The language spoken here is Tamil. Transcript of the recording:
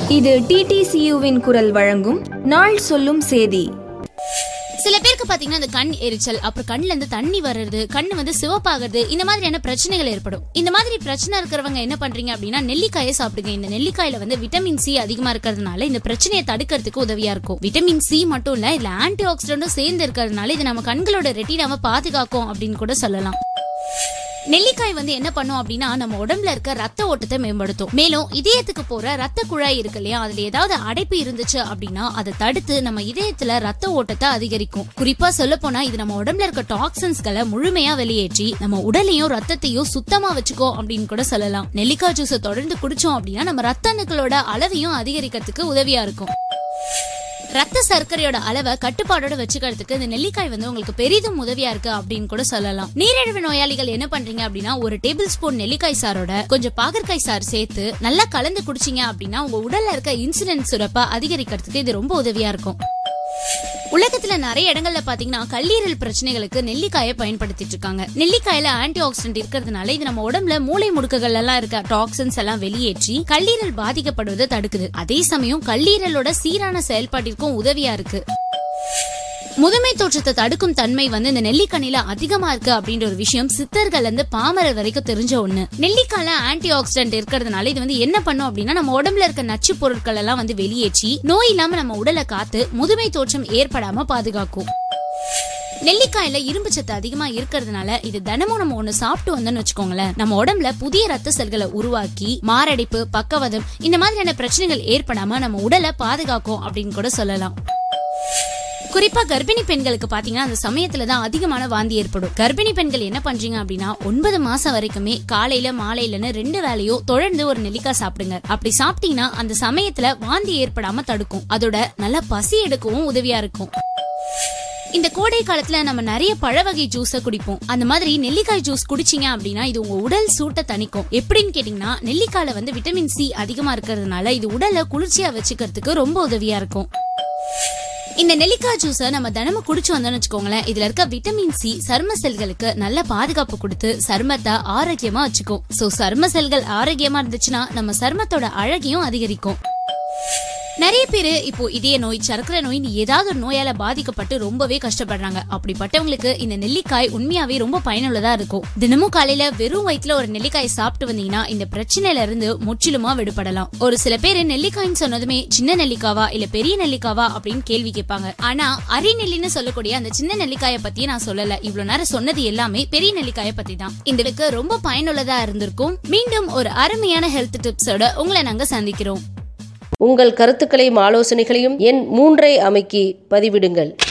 இது டிடிசியுவின் குரல் வழங்கும் நாள் சொல்லும் சேதி சில பேருக்கு பாத்தீங்கன்னா இந்த கண் எரிச்சல் அப்புறம் கண்ணுல இருந்து தண்ணி வர்றது கண்ணு வந்து சிவப்பாகிறது இந்த மாதிரியான பிரச்சனைகள் ஏற்படும் இந்த மாதிரி பிரச்சனை இருக்கிறவங்க என்ன பண்றீங்க அப்படின்னா நெல்லிக்காயை சாப்பிடுங்க இந்த நெல்லிக்காயில வந்து விட்டமின் சி அதிகமா இருக்கிறதுனால இந்த பிரச்சனையை தடுக்கிறதுக்கு உதவியா இருக்கும் விட்டமின் சி மட்டும் இல்ல இதுல ஆன்டி ஆக்சிடென்டும் சேர்ந்து இருக்கிறதுனால இது நம்ம கண்களோட ரெட்டினாவை பாதுகாக்கும் அப்படின்னு கூட சொல்லலாம் நெல்லிக்காய் வந்து என்ன பண்ணும் அப்படின்னா நம்ம உடம்புல இருக்க ரத்த ஓட்டத்தை மேம்படுத்தும் மேலும் இதயத்துக்கு போற ரத்த குழாய் இருக்கு இல்லையா அதுல ஏதாவது அடைப்பு இருந்துச்சு அப்படின்னா அதை தடுத்து நம்ம இதயத்துல ரத்த ஓட்டத்தை அதிகரிக்கும் குறிப்பா சொல்ல போனா இது நம்ம உடம்புல இருக்க டாக்ஸின்ஸ்களை முழுமையா வெளியேற்றி நம்ம உடலையும் ரத்தத்தையும் சுத்தமா வச்சுக்கோ அப்படின்னு கூட சொல்லலாம் நெல்லிக்காய் ஜூஸை தொடர்ந்து குடிச்சோம் அப்படின்னா நம்ம ரத்த அணுக்களோட அளவையும் அதிகரிக்கிறதுக்கு உதவியா இருக்கும் ரத்த சர்க்கரையோட அளவை கட்டுப்பாடோட வச்சுக்கிறதுக்கு இந்த நெல்லிக்காய் வந்து உங்களுக்கு பெரிதும் உதவியா இருக்கு அப்படின்னு கூட சொல்லலாம் நீரிழிவு நோயாளிகள் என்ன பண்றீங்க அப்படின்னா ஒரு டேபிள் ஸ்பூன் நெல்லிக்காய் சாரோட கொஞ்சம் பாகற்காய் சாறு சேர்த்து நல்லா கலந்து குடிச்சீங்க அப்படின்னா உங்க உடல்ல இருக்க இன்சுலின் சுரப்ப அதிகரிக்கிறதுக்கு இது ரொம்ப உதவியா இருக்கும் உலகத்துல நிறைய இடங்கள்ல பாத்தீங்கன்னா கல்லீரல் பிரச்சனைகளுக்கு நெல்லிக்காயை பயன்படுத்திட்டு இருக்காங்க நெல்லிக்காயில ஆன்டி ஆக்சிடென்ட் இருக்கிறதுனால இது நம்ம உடம்புல மூளை முடுக்குகள் எல்லாம் இருக்க டாக்ஸின்ஸ் எல்லாம் வெளியேற்றி கல்லீரல் பாதிக்கப்படுவதை தடுக்குது அதே சமயம் கல்லீரலோட சீரான செயல்பாட்டிற்கும் உதவியா இருக்கு முதுமை தோற்றத்தை தடுக்கும் தன்மை வந்து இந்த நெல்லிக்கனில அதிகமா இருக்கு அப்படின்ற ஒரு விஷயம் சித்தர்கள் இருந்து பாமரர் வரைக்கும் தெரிஞ்ச ஒண்ணு நெல்லிக்காயில ஆன்டி ஆக்சிடென்ட் இருக்கிறதுனால இது வந்து என்ன பண்ணும் அப்படின்னா நம்ம உடம்புல இருக்க நச்சு பொருட்கள் எல்லாம் வந்து வெளியேற்றி நோய் இல்லாம நம்ம உடலை காத்து முதுமை தோற்றம் ஏற்படாம பாதுகாக்கும் நெல்லிக்காயில இரும்பு சத்து அதிகமா இருக்கிறதுனால இது தினமும் நம்ம ஒண்ணு சாப்பிட்டு வந்தோம்னு வச்சுக்கோங்களேன் நம்ம உடம்புல புதிய ரத்த செல்களை உருவாக்கி மாரடைப்பு பக்கவாதம் இந்த மாதிரியான பிரச்சனைகள் ஏற்படாம நம்ம உடலை பாதுகாக்கும் அப்படின்னு கூட சொல்லலாம் குறிப்பா கர்ப்பிணி பெண்களுக்கு பாத்தீங்கன்னா அந்த சமயத்துல தான் அதிகமான வாந்தி ஏற்படும் கர்ப்பிணி பெண்கள் என்ன பண்றீங்க அப்படின்னா ஒன்பது மாசம் வரைக்குமே காலையில மாலையிலன்னு ரெண்டு வேலையும் தொடர்ந்து ஒரு நெல்லிக்காய் சாப்பிடுங்க அப்படி சாப்பிட்டீங்கன்னா அந்த சமயத்துல வாந்தி ஏற்படாம தடுக்கும் அதோட நல்லா பசி எடுக்கவும் உதவியா இருக்கும் இந்த கோடை காலத்துல நம்ம நிறைய பழ வகை ஜூஸ குடிப்போம் அந்த மாதிரி நெல்லிக்காய் ஜூஸ் குடிச்சீங்க அப்படின்னா இது உங்க உடல் சூட்டை தணிக்கும் எப்படின்னு கேட்டீங்கன்னா நெல்லிக்காயில வந்து விட்டமின் சி அதிகமா இருக்கிறதுனால இது உடலை குளிர்ச்சியா வச்சுக்கிறதுக்கு ரொம்ப உதவியா இருக்கும் இந்த நெல்லிக்காய் ஜூஸை நம்ம தினமும் குடிச்சு வந்தோம்னு வச்சுக்கோங்களேன் இதுல இருக்க விட்டமின் சி சர்ம செல்களுக்கு நல்ல பாதுகாப்பு கொடுத்து சர்மத்தை ஆரோக்கியமா வச்சுக்கும் சோ சர்ம செல்கள் ஆரோக்கியமா இருந்துச்சுன்னா நம்ம சர்மத்தோட அழகையும் அதிகரிக்கும் நிறைய பேரு இப்போ இதய நோய் சர்க்கரை நோய் ஏதாவது ஒரு நோயால பாதிக்கப்பட்டு ரொம்பவே கஷ்டப்படுறாங்க அப்படிப்பட்டவங்களுக்கு இந்த நெல்லிக்காய் உண்மையாவே ரொம்ப பயனுள்ளதா இருக்கும் தினமும் காலையில வெறும் வயிற்றுல ஒரு நெல்லிக்காய் சாப்பிட்டு வந்தீங்கன்னா இந்த பிரச்சனையில இருந்து முற்றிலுமா விடுபடலாம் ஒரு சில பேர் நெல்லிக்காய்னு சொன்னதுமே சின்ன நெல்லிக்காவா இல்ல பெரிய நெல்லிக்காவா அப்படின்னு கேள்வி கேட்பாங்க ஆனா அரி நெல்லின்னு சொல்லக்கூடிய அந்த சின்ன நெல்லிக்காயை பத்தி நான் சொல்லல இவ்வளவு நேரம் சொன்னது எல்லாமே பெரிய நெல்லிக்காயை பத்தி தான் இதுக்கு ரொம்ப பயனுள்ளதா இருந்திருக்கும் மீண்டும் ஒரு அருமையான ஹெல்த் டிப்ஸோட உங்களை நாங்க சந்திக்கிறோம் உங்கள் கருத்துக்களையும் ஆலோசனைகளையும் எண் மூன்றை அமைக்கி பதிவிடுங்கள்